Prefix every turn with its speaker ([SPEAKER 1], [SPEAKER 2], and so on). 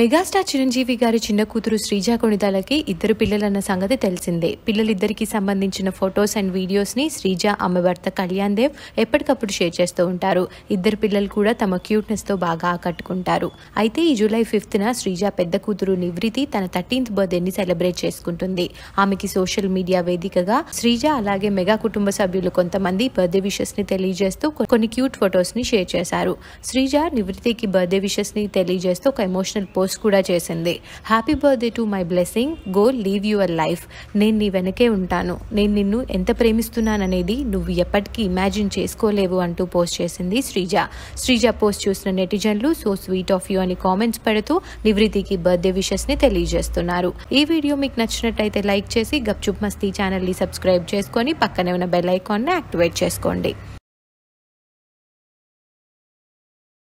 [SPEAKER 1] megastar Chiranjeevi గారి చిన్న కూతురు శ్రీజ కొణిదాలకి ఇద్దరు పిల్లలన్న సంగతి తెలిసిందే పిల్లలిద్దరికి సంబంధించిన ఫొటోస్ అండ్ వీడియోస్ ని శ్రీజ ఆమె భర్త కళ్యాణ్ దేవ్ ఎప్పటికప్పుడు షేర్ చేస్తూ ఉంటారు ఇద్దరు పిల్లలు కూడా తమ క్యూట్నెస్ తో బాగా ఆకట్టుకుంటారు అయితే ఈ జూలై ఫిఫ్త్ న శ్రీజ పెద్ద కూతురు నివృతి తన థర్టీన్త్ బర్త్డేని సెలబ్రేట్ చేసుకుంటుంది ఆమెకి సోషల్ మీడియా వేదికగా శ్రీజ అలాగే మెగా కుటుంబ సభ్యులు కొంతమంది బర్త్డే విషెస్ ని తెలియజేస్తూ కొ- కొన్ని క్యూట్ ఫొటోస్ ని షేర్ చేశారు శ్రీజ నివృతికి బర్త్డే విషెస్ ని తెలియజేస్తూ ఒక ఎమోషనల్ పోస్ట్ కూడా చేసింది happy birthday to my blessing go live your life నేను నీ వెనకే ఉంటాను నేను నిన్ను ఎంత ప్రేమిస్తున్నాననేది నువ్వు ఎప్పటికీ ఇమాజిన్ చేసుకోలేవు అంటూ పోస్ట్ చేసింది శ్రీజ శ్రీజ పోస్ట్ చూసిన నెటిజన్లు సో స్వీట్ ఆఫ్ యూ అని కామెంట్స్ పెడుతూ నివృతికి బర్త్డే విషెస్ ని తెలియజేస్తున్నారు ఈ వీడియో మీకు నచ్చినట్టయితే లైక్ చేసి గప్చుప్ మస్తీ ఛానల్ ని సబ్స్క్రైబ్ చేసుకొని పక్కనే ఉన్న బెల్ ఐకాన్ ని యాక్టివేట్ చేసుకోండి